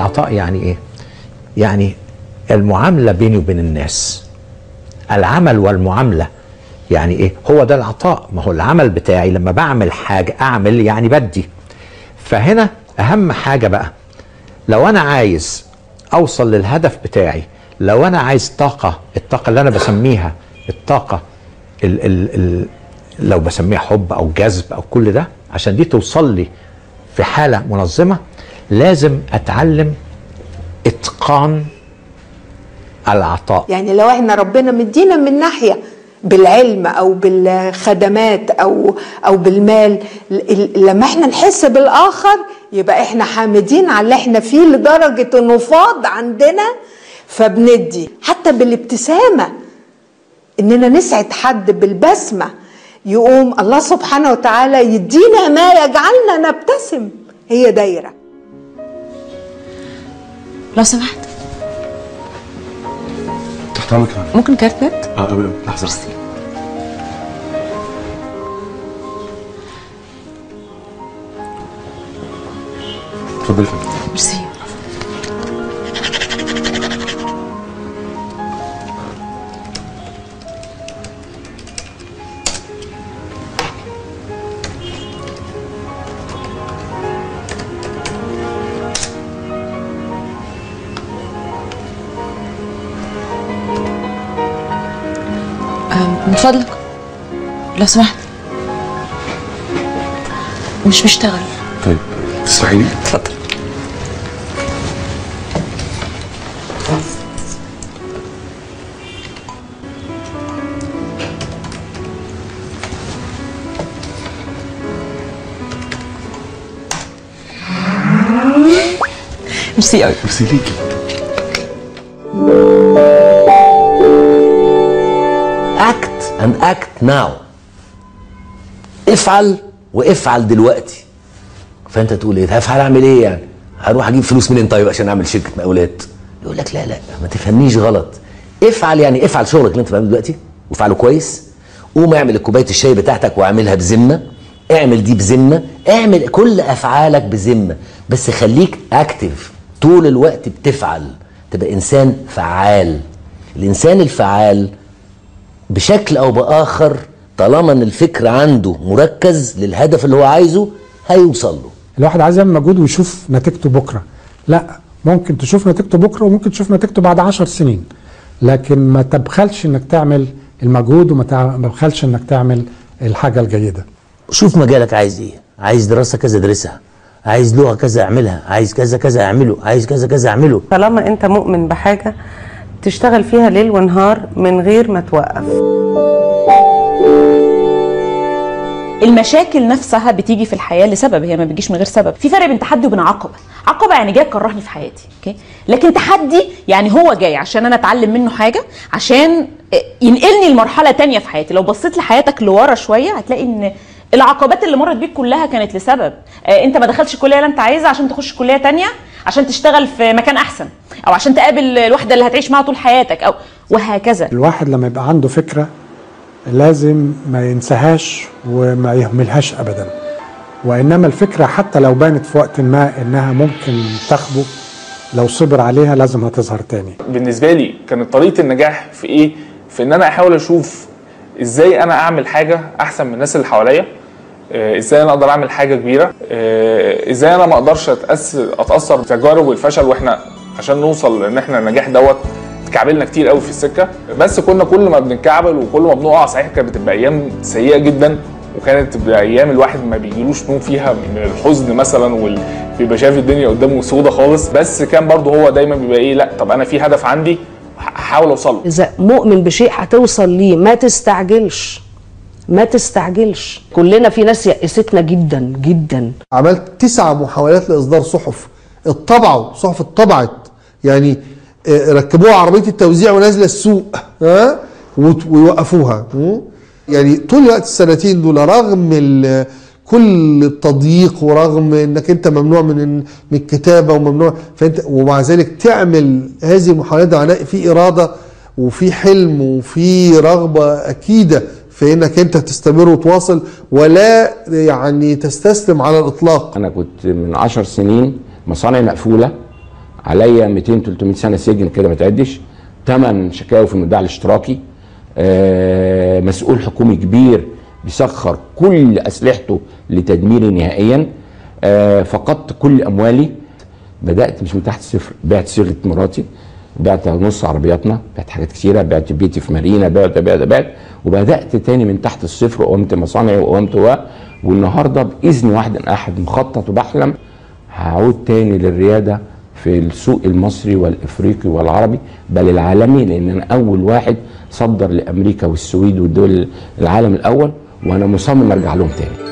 العطاء يعني ايه يعني المعامله بيني وبين الناس العمل والمعامله يعني ايه هو ده العطاء ما هو العمل بتاعي لما بعمل حاجه اعمل يعني بدي فهنا اهم حاجه بقى لو انا عايز اوصل للهدف بتاعي لو انا عايز طاقه الطاقه اللي انا بسميها الطاقه ال ال ال لو بسميها حب او جذب او كل ده عشان دي توصل لي في حاله منظمه لازم اتعلم اتقان العطاء يعني لو احنا ربنا مدينا من ناحيه بالعلم او بالخدمات او او بالمال ل- لما احنا نحس بالاخر يبقى احنا حامدين على اللي احنا فيه لدرجه انه فاض عندنا فبندي حتى بالابتسامه اننا نسعد حد بالبسمه يقوم الله سبحانه وتعالى يدينا ما يجعلنا نبتسم هي دايره لو سمحت تحت امرك يا فندم. ممكن كارت نت اه آه، لحظه اتفضلي يا فندم ميرسي أم، من فضلك لو سمحت مش بيشتغل طيب تسمحي لي اتفضل ميرسي قوي ميرسي ليكي act and act now افعل وافعل دلوقتي فانت تقول ايه هفعل اعمل ايه يعني هروح اجيب فلوس منين طيب عشان اعمل شركه مقاولات يقول لك لا لا ما تفهمنيش غلط افعل يعني افعل شغلك اللي انت بتعمله دلوقتي وافعله كويس قوم اعمل كوبايه الشاي بتاعتك واعملها بذمه اعمل دي بذمه اعمل كل افعالك بذمه بس خليك اكتف طول الوقت بتفعل تبقى انسان فعال الانسان الفعال بشكل او باخر طالما ان الفكر عنده مركز للهدف اللي هو عايزه هيوصل له الواحد عايز يعمل مجهود ويشوف نتيجته بكره لا ممكن تشوف نتيجته بكره وممكن تشوف نتيجته بعد عشر سنين لكن ما تبخلش انك تعمل المجهود وما تع- ما تبخلش انك تعمل الحاجه الجيده شوف مجالك عايز ايه عايز دراسه كذا ادرسها عايز لغه كذا اعملها عايز كذا كذا اعمله عايز كذا كذا اعمله طالما انت مؤمن بحاجة تشتغل فيها ليل ونهار من غير ما توقف المشاكل نفسها بتيجي في الحياه لسبب هي ما بتجيش من غير سبب في فرق بين تحدي وبين عقبه عقبه يعني جاي يكرهني في حياتي اوكي لكن تحدي يعني هو جاي عشان انا اتعلم منه حاجه عشان ينقلني لمرحله تانية في حياتي لو بصيت لحياتك لورا شويه هتلاقي ان العقبات اللي مرت بيك كلها كانت لسبب آه، انت ما دخلتش الكليه اللي انت عايزها عشان تخش كليه تانية عشان تشتغل في مكان احسن او عشان تقابل الواحده اللي هتعيش معاها طول حياتك او وهكذا الواحد لما يبقى عنده فكره لازم ما ينساهاش وما يهملهاش ابدا وانما الفكره حتى لو بانت في وقت ما انها ممكن تخبو لو صبر عليها لازم هتظهر تاني بالنسبه لي كانت طريقه النجاح في ايه في ان انا احاول اشوف ازاي انا اعمل حاجه احسن من الناس اللي حواليا آه، ازاي انا اقدر اعمل حاجه كبيره آه، ازاي انا ما اقدرش اتاثر اتاثر بتجارب والفشل واحنا عشان نوصل ان احنا النجاح دوت اتكعبلنا كتير قوي في السكه بس كنا كل ما بنتكعبل وكل ما بنقع صحيح كانت بتبقى ايام سيئه جدا وكانت بتبقى ايام الواحد ما بيجيلوش نوم فيها من الحزن مثلا وال... بيبقى شايف الدنيا قدامه سودة خالص بس كان برضه هو دايما بيبقى ايه لا طب انا في هدف عندي هحاول اوصل له اذا مؤمن بشيء هتوصل ليه ما تستعجلش ما تستعجلش كلنا في ناس يأستنا جدا جدا عملت تسع محاولات لاصدار صحف اتطبعوا صحف اتطبعت يعني آه، ركبوها عربيه التوزيع ونازله السوق ها وت- ويوقفوها م? يعني طول الوقت السنتين دول رغم ال- كل التضييق ورغم انك انت ممنوع من من الكتابه وممنوع فانت ومع ذلك تعمل هذه المحاولات ده معناه في اراده وفي حلم وفي رغبه اكيده في انك انت تستمر وتواصل ولا يعني تستسلم على الاطلاق انا كنت من عشر سنين مصانع مقفوله عليا 200 300 سنه سجن كده ما تعدش ثمان شكاوي في المدعي الاشتراكي آه، مسؤول حكومي كبير بيسخر كل اسلحته لتدميري نهائيا آه، فقدت كل اموالي بدات مش من تحت الصفر بعت صيغه مراتي بعت نص عربياتنا بعت حاجات كتيره بعت بيتي في مارينا بعت بعت بعت وبدات تاني من تحت الصفر وقمت مصانعي وقمت و والنهارده باذن واحد احد مخطط وبحلم هعود تاني للرياده في السوق المصري والافريقي والعربي بل العالمي لان انا اول واحد صدر لامريكا والسويد والدول العالم الاول وانا مصمم ارجع لهم تاني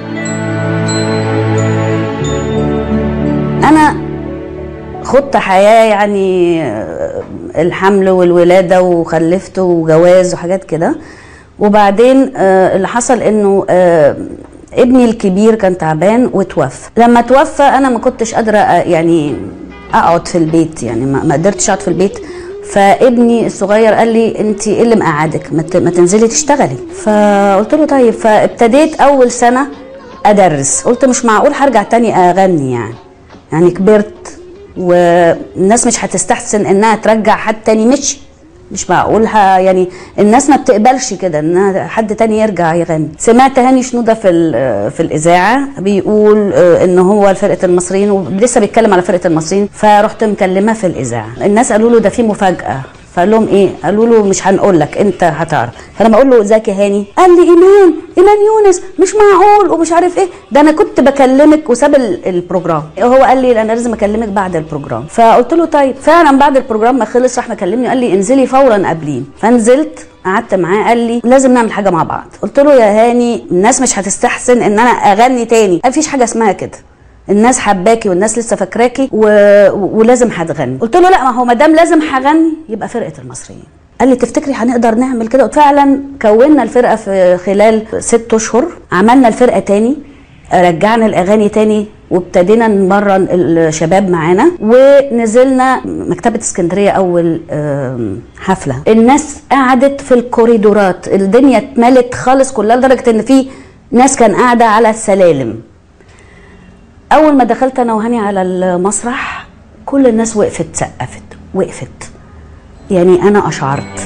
انا خدت حياه يعني آه، الحمل والولاده وخلفت وجواز وحاجات كده وبعدين آه، اللي حصل انه آه، ابني الكبير كان تعبان وتوفى لما توفى انا ما كنتش قادره آه، يعني اقعد في البيت يعني ما ما قدرتش اقعد في البيت فابني الصغير قال لي انت ايه اللي مقعدك ما ت- ما تنزلي تشتغلي فقلت له طيب فابتديت اول سنه ادرس قلت مش معقول هرجع تاني اغني يعني يعني كبرت والناس مش هتستحسن انها ترجع حد تاني مشي مش معقول ه- يعني الناس ما بتقبلش كده ان حد تاني يرجع يغني سمعت هاني شنوده في ال- في الاذاعه بيقول آه، ان هو فرقه المصريين ولسه بيتكلم على فرقه المصريين فرحت مكلمه في الاذاعه الناس قالوا له ده في مفاجاه فقال لهم ايه قالوا له مش هنقول لك انت هتعرف فانا بقول له ازيك يا هاني قال لي ايمان ايمان يونس مش معقول ومش عارف ايه ده انا كنت بكلمك وساب ال- البروجرام هو قال لي انا لازم اكلمك بعد البروجرام فقلت له طيب فعلا بعد البروجرام ما خلص راح مكلمني قال لي انزلي فورا قبليه فنزلت قعدت معاه قال لي لازم نعمل حاجه مع بعض قلت له يا هاني الناس مش هتستحسن ان انا اغني تاني ما فيش حاجه اسمها كده الناس حباكي والناس لسه فاكراكي و... ولازم هتغني قلت له لا ما هو ما دام لازم هغني يبقى فرقه المصريين قال لي تفتكري هنقدر نعمل كده فعلا كونا الفرقه في خلال ست اشهر عملنا الفرقه تاني رجعنا الاغاني تاني وابتدينا نمرن الشباب معانا ونزلنا مكتبه اسكندريه اول آم، حفله الناس قعدت في الكوريدورات الدنيا اتملت خالص كلها لدرجه ان في ناس كان قاعده على السلالم اول ما دخلت انا وهاني على المسرح كل الناس وقفت سقفت وقفت يعني انا اشعرت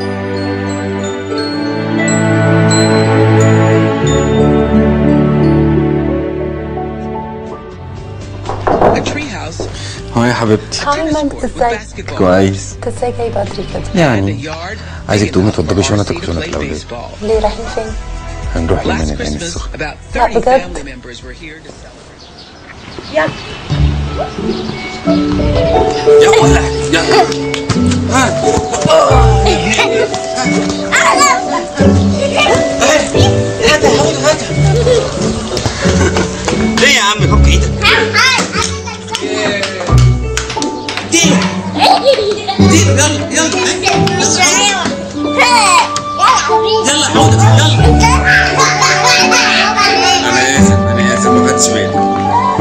هاي يا حبيبتي هاي منت ازيك كويس انت ازاي جاي بدري كده يعني عايزك تقومي توضبي شنطك وشنط الاولاد ليه رايحين فين هنروح يمين العين السخن لا بجد يلا ليه يا عم فك ايدك اديله اديله يلا يلا يلا حوض يلا انا اسف انا اسف ما خدتش بالي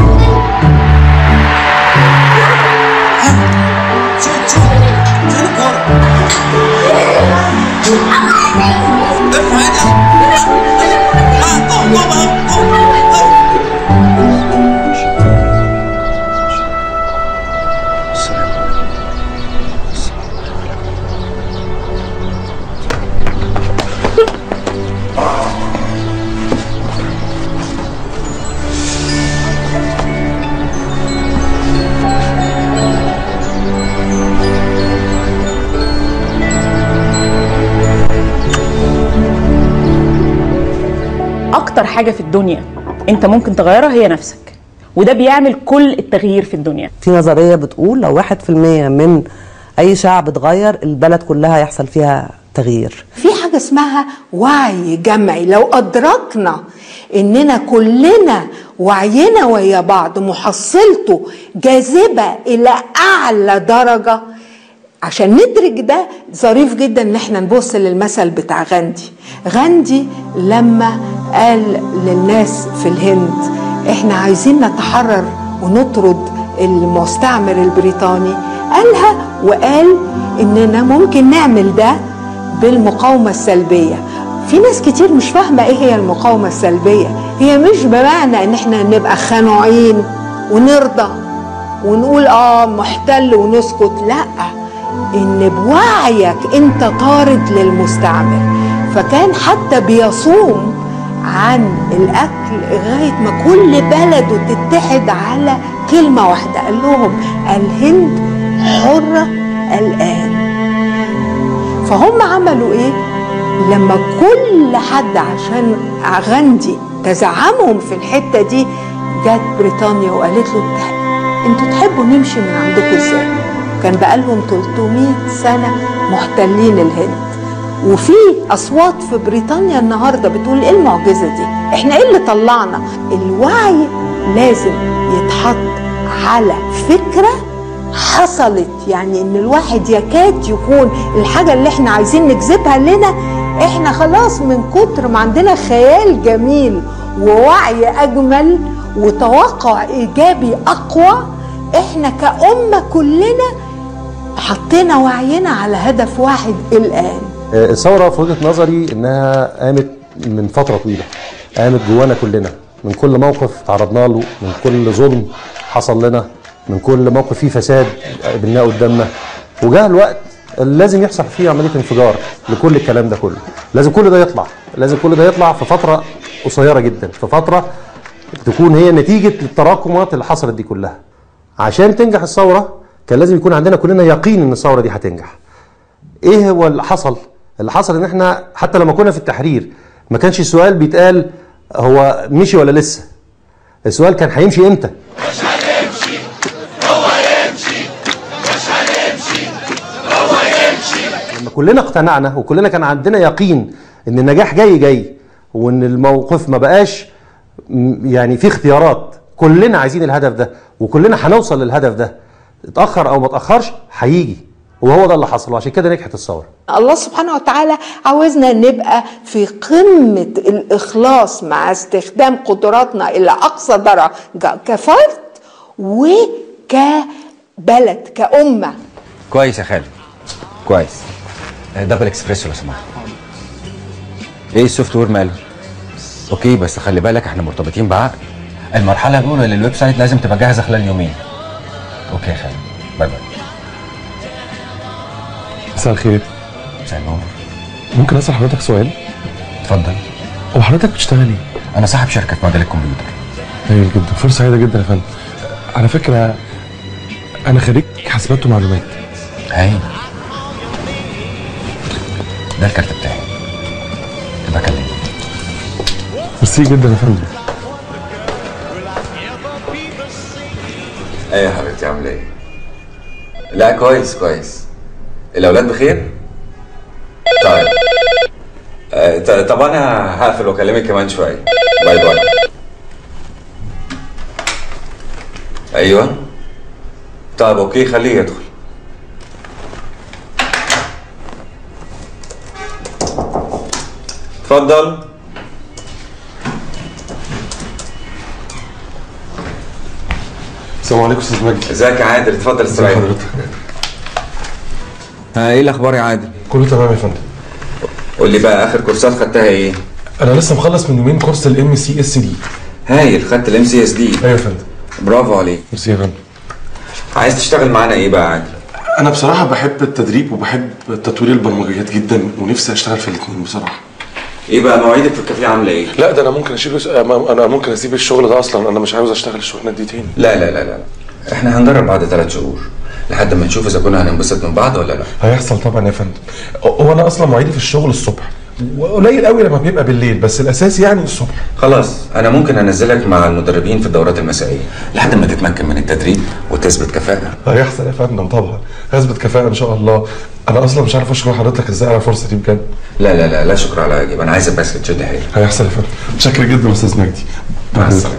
شوف شوف شوف الكورة ارفع ايدك اه قوم قوم قوم قوم اكتر حاجه في الدنيا انت ممكن تغيرها هي نفسك وده بيعمل كل التغيير في الدنيا في نظريه بتقول لو واحد في المية من اي شعب اتغير البلد كلها هيحصل فيها تغيير في حاجة اسمها وعي جمعي لو أدركنا إننا كلنا وعينا ويا بعض محصلته جاذبة إلى أعلى درجة عشان ندرك ده ظريف جدا ان احنا نبص للمثل بتاع غاندي غاندي لما قال للناس في الهند احنا عايزين نتحرر ونطرد المستعمر البريطاني قالها وقال اننا ممكن نعمل ده بالمقاومة السلبية في ناس كتير مش فاهمة ايه هي المقاومة السلبية هي مش بمعنى ان احنا نبقى خنوعين ونرضى ونقول اه محتل ونسكت لا ان بوعيك انت طارد للمستعمر فكان حتى بيصوم عن الاكل لغايه ما كل بلده تتحد على كلمه واحده قال لهم الهند حره الان فهم عملوا ايه لما كل حد عشان غاندي تزعمهم في الحته دي جت بريطانيا وقالت له "تح- انتوا تحبوا نمشي من عندكم ازاي كان بقالهم 300 سنه محتلين الهند وفي اصوات في بريطانيا النهارده بتقول ايه المعجزه دي احنا ايه اللي طلعنا الوعي لازم يتحط على فكره حصلت يعني ان الواحد يكاد يكون الحاجه اللي احنا عايزين نجذبها لنا احنا خلاص من كتر ما عندنا خيال جميل ووعي اجمل وتوقع ايجابي اقوى احنا كأمة كلنا حطينا وعينا على هدف واحد الان آه، الثوره في وجهه نظري انها قامت من فتره طويله قامت جوانا كلنا من كل موقف تعرضنا له من كل ظلم حصل لنا من كل موقف فيه فساد قابلناه قدامنا وجاء الوقت اللي لازم يحصل فيه عمليه انفجار لكل الكلام ده كله لازم كل ده يطلع لازم كل ده يطلع في فتره قصيره جدا في فتره تكون هي نتيجه التراكمات اللي حصلت دي كلها عشان تنجح الثوره كان لازم يكون عندنا كلنا يقين ان الثوره دي هتنجح ايه هو اللي حصل اللي حصل ان احنا حتى لما كنا في التحرير ما كانش السؤال بيتقال هو مشي ولا لسه السؤال كان هيمشي امتى لما كلنا اقتنعنا وكلنا كان عندنا يقين ان النجاح جاي جاي وان الموقف ما بقاش م- يعني في اختيارات كلنا عايزين الهدف ده وكلنا هنوصل للهدف ده اتاخر او ما اتاخرش هيجي وهو ده اللي حصل وعشان كده نجحت الثوره الله سبحانه وتعالى عاوزنا نبقى في قمة الإخلاص مع استخدام قدراتنا إلى أقصى درجة كفرد وكبلد كأمة كويس يا خالد كويس آه، دبل اكسبريسو لو سمحت ايه السوفت وير ماله اوكي بس خلي بالك احنا مرتبطين بعقد المرحله الاولى للويب سايت لازم تبقى جاهزه خلال يومين اوكي يا خالد باي باي مساء الخير مساء النور ممكن اسال حضرتك سؤال اتفضل هو حضرتك بتشتغل ايه انا صاحب شركه معدل الكمبيوتر جميل جدا فرصه سعيده جدا يا فندم على فكره انا خريج حاسبات ومعلومات هاي ده الكارت بتاعي تبقى كلمني ميرسي جدا يا فندم ايه يا حبيبتي عامله ايه؟ لا كويس كويس الاولاد بخير؟ طيب آه، ط- طب انا هقفل واكلمك كمان شويه باي باي ايوه طيب اوكي خليه يدخل اتفضل السلام عليكم استاذ مجدي ازيك يا عادل اتفضل استريح ها ايه الاخبار يا عادل كله تمام يا فندم قول لي بقى اخر كورسات خدتها ايه انا لسه مخلص من يومين كورس الام سي اس دي هايل خدت الام سي اس دي ايوه يا فندم برافو عليك ميرسي يا فندم عايز تشتغل معانا ايه بقى يا عادل انا بصراحه بحب التدريب وبحب تطوير البرمجيات جدا ونفسي اشتغل في الاثنين بصراحه ايه بقى مواعيدك في الكافيه عامله ايه لا ده انا ممكن اشيل انا ممكن اسيب الشغل ده اصلا انا مش عاوز اشتغل الشغلانه دي تاني لا لا لا لا احنا هنجرب بعد ثلاث شهور لحد ما نشوف اذا كنا هننبسط من بعض ولا لا هيحصل طبعا يا فندم هو انا اصلا مواعيدي في الشغل الصبح وقليل قوي لما بيبقى بالليل بس الاساس يعني الصبح خلاص انا ممكن انزلك مع المدربين في الدورات المسائيه لحد ما تتمكن من التدريب وتثبت كفاءه هيحصل يا فندم طبعا هثبت كفاءه ان شاء الله انا اصلا مش عارف اشكر حضرتك ازاي على الفرصه دي بجد لا لا لا لا شكر على واجب انا عايزك بس تشد حيلك هيحصل يا فندم متشكر جدا يا استاذ مجدي مع السلامه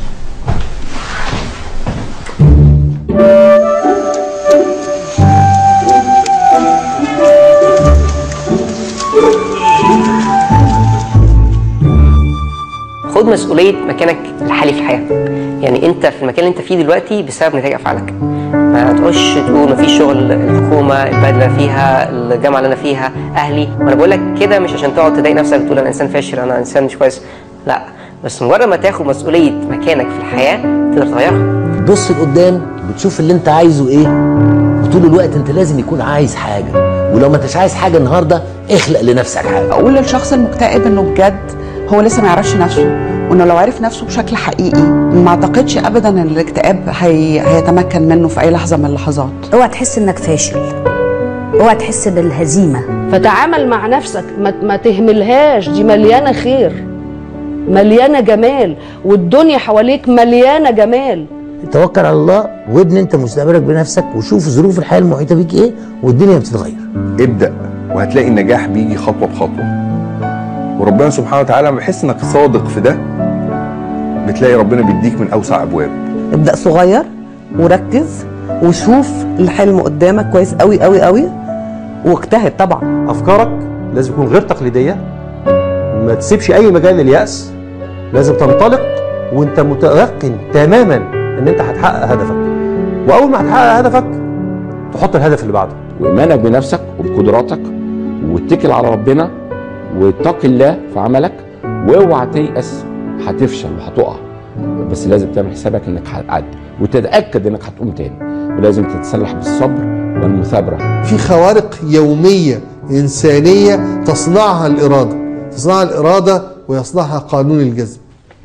خد مسؤوليه مكانك الحالي في الحياه يعني انت في المكان اللي انت فيه دلوقتي بسبب نتائج افعالك ما تقولش تقول مفيش شغل الحكومه البلد اللي انا فيها الجامعه اللي انا فيها اهلي وانا بقول لك كده مش عشان تقعد تضايق نفسك وتقول انا انسان فاشل انا انسان مش كويس لا بس مجرد ما تاخد مسؤوليه مكانك في الحياه تقدر تغيرها بتبص لقدام بتشوف اللي انت عايزه ايه وطول الوقت انت لازم يكون عايز حاجه ولو ما انتش عايز حاجه النهارده اخلق لنفسك حاجه اقول للشخص المكتئب انه بجد هو لسه ما يعرفش نفسه وانه لو عرف نفسه بشكل حقيقي ما اعتقدش ابدا ان الاكتئاب هي... هيتمكن منه في اي لحظه من اللحظات اوعى تحس انك فاشل اوعى تحس بالهزيمه فتعامل مع نفسك ما, ما تهملهاش دي مليانه خير مليانه جمال والدنيا حواليك مليانه جمال توكل على الله وابن انت مستقبلك بنفسك وشوف ظروف الحياه المحيطه بيك ايه والدنيا بتتغير ابدأ وهتلاقي النجاح بيجي خطوة بخطوة وربنا سبحانه وتعالى لما بيحس انك صادق في ده بتلاقي ربنا بيديك من اوسع ابواب ابدا صغير وركز وشوف الحلم قدامك كويس قوي قوي قوي واجتهد طبعا افكارك لازم تكون غير تقليديه ما تسيبش اي مجال للياس لازم تنطلق وانت متيقن تماما ان انت هتحقق هدفك واول ما هتحقق هدفك تحط الهدف اللي بعده وايمانك بنفسك وبقدراتك واتكل على ربنا واتق الله في عملك واوعى تيأس هتفشل وهتقع بس لازم تعمل حسابك انك هتعدي وتتاكد انك هتقوم تاني ولازم تتسلح بالصبر والمثابره في خوارق يومية إنسانية تصنعها الإرادة تصنعها الإرادة ويصنعها قانون الجذب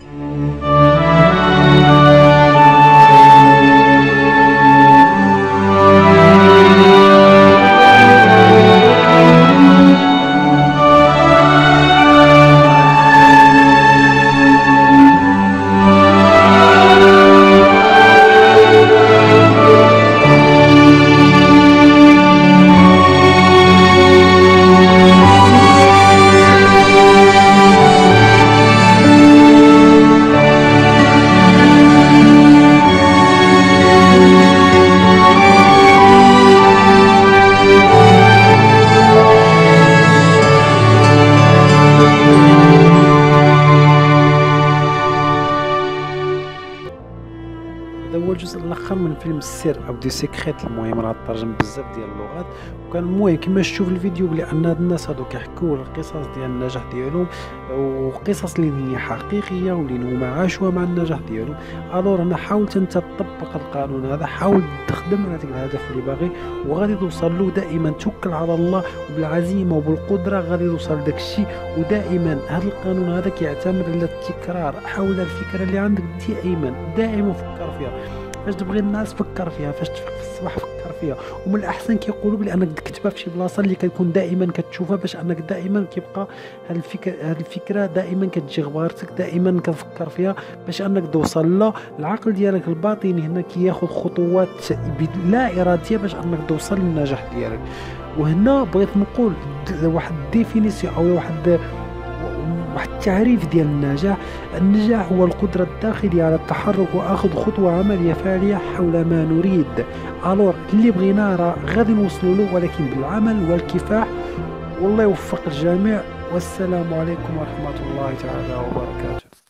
هذا هو الجزء الاخر من فيلم السر او دي سيكريت المهم راه ترجم بزاف ديال اللغات وكان المهم كما شفتوا في الفيديو بلي ان هاد الناس هادو كيحكوا القصص ديال النجاح ديالهم وقصص اللي هي حقيقيه واللي هما عاشوها مع النجاح ديالهم الور انا حاولت انت تطبق القانون هذا حاول تخدم على داك الهدف اللي باغي وغادي توصل له دائما توكل على الله وبالعزيمه وبالقدره غادي توصل لداك الشيء ودائما هذا القانون هذا كيعتمد على التكرار حاول الفكره اللي عندك دائما دائما فكر فيها فاش تبغي الناس فكر فيها فاش تفيق في الصباح فكر فيها ومن الاحسن كيقولوا بلي انك تكتبها في شي بلاصه اللي كتكون دائما كتشوفها باش انك دائما كيبقى هاد الفكره هاد الفكره دائما كتجي غبارتك دائما كتفكر فيها باش انك توصل له العقل ديالك الباطني هنا كياخذ خطوات لا اراديه باش انك توصل للنجاح ديالك وهنا بغيت نقول د- واحد ديفينيسيون او واحد واحد التعريف ديال النجاح النجاح هو القدرة الداخلية على التحرك وأخذ خطوة عملية فعالية حول ما نريد ألور اللي بغيناه راه غادي نوصلوا له ولكن بالعمل والكفاح والله يوفق الجميع والسلام عليكم ورحمة الله تعالى وبركاته